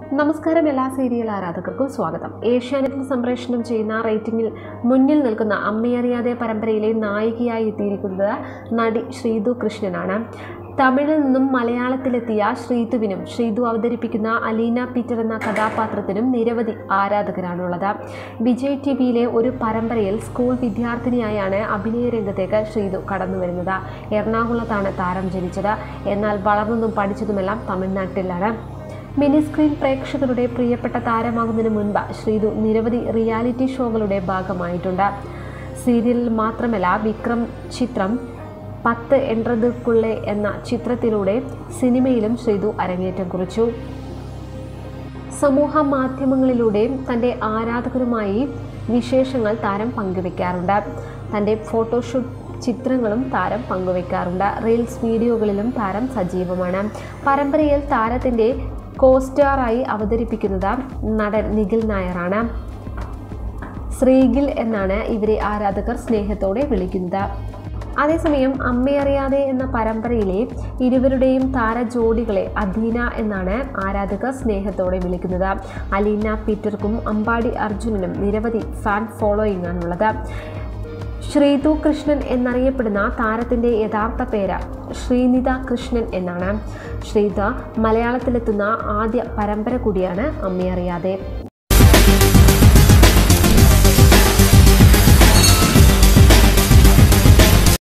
നമസ്കാരം എല്ലാ സീരിയൽ ആരാധകർക്കും സ്വാഗതം ഏഷ്യാനെറ്റിൽ സംപ്രേഷണം ചെയ്യുന്ന റേറ്റിംഗിൽ മുന്നിൽ നിൽക്കുന്ന അമ്മയറിയാതെ പരമ്പരയിലെ നായികയായി എത്തിയിരിക്കുന്നത് നടി ശ്രീതു കൃഷ്ണനാണ് തമിഴിൽ നിന്നും മലയാളത്തിലെത്തിയ ശ്രീതുവിനും ശ്രീതു അവതരിപ്പിക്കുന്ന അലീന പീറ്റർ എന്ന കഥാപാത്രത്തിനും നിരവധി ആരാധകരാണുള്ളത് വിജയ് ടി വിയിലെ ഒരു പരമ്പരയിൽ സ്കൂൾ വിദ്യാർത്ഥിനിയായാണ് അഭിനയ രംഗത്തേക്ക് ശ്രീതു കടന്നു വരുന്നത് എറണാകുളത്താണ് താരം ജനിച്ചത് എന്നാൽ വളർന്നതും പഠിച്ചതുമെല്ലാം തമിഴ്നാട്ടിലാണ് മിനി സ്ക്രീൻ പ്രേക്ഷകരുടെ പ്രിയപ്പെട്ട താരമാകുന്നതിന് മുൻപ് ശ്രീതു നിരവധി റിയാലിറ്റി ഷോകളുടെ ഭാഗമായിട്ടുണ്ട് സീരിയലിൽ മാത്രമല്ല വിക്രം ചിത്രം പത്ത് എൺപതുക്കുള്ളെ എന്ന ചിത്രത്തിലൂടെ സിനിമയിലും ശ്രീതു അരങ്ങേറ്റം കുറിച്ചു സമൂഹ മാധ്യമങ്ങളിലൂടെ തൻ്റെ ആരാധകരുമായി വിശേഷങ്ങൾ താരം പങ്കുവെക്കാറുണ്ട് തൻ്റെ ഫോട്ടോഷൂട്ട് ചിത്രങ്ങളും താരം പങ്കുവെക്കാറുണ്ട് റീൽസ് വീഡിയോകളിലും താരം സജീവമാണ് പരമ്പരയിൽ താരത്തിൻ്റെ കോസ്റ്റാറായി അവതരിപ്പിക്കുന്നത് നടൻ നിഖിൽ നായറാണ് ശ്രീഗിൽ എന്നാണ് ഇവരെ ആരാധകർ സ്നേഹത്തോടെ വിളിക്കുന്നത് അതേസമയം അമ്മയറിയാതെ എന്ന പരമ്പരയിലെ ഇരുവരുടെയും താരജോഡികളെ അധീന എന്നാണ് ആരാധകർ സ്നേഹത്തോടെ വിളിക്കുന്നത് അലീന പീറ്റർക്കും അമ്പാടി അർജുനനും നിരവധി ഫാൻ ഫോളോയിങ് ആണുള്ളത് ശ്രീതു കൃഷ്ണൻ എന്നറിയപ്പെടുന്ന താരത്തിൻ്റെ യഥാർത്ഥ പേര് ശ്രീനിത കൃഷ്ണൻ എന്നാണ് ശ്രീത മലയാളത്തിലെത്തുന്ന ആദ്യ പരമ്പര കൂടിയാണ് അമ്മയറിയാതെ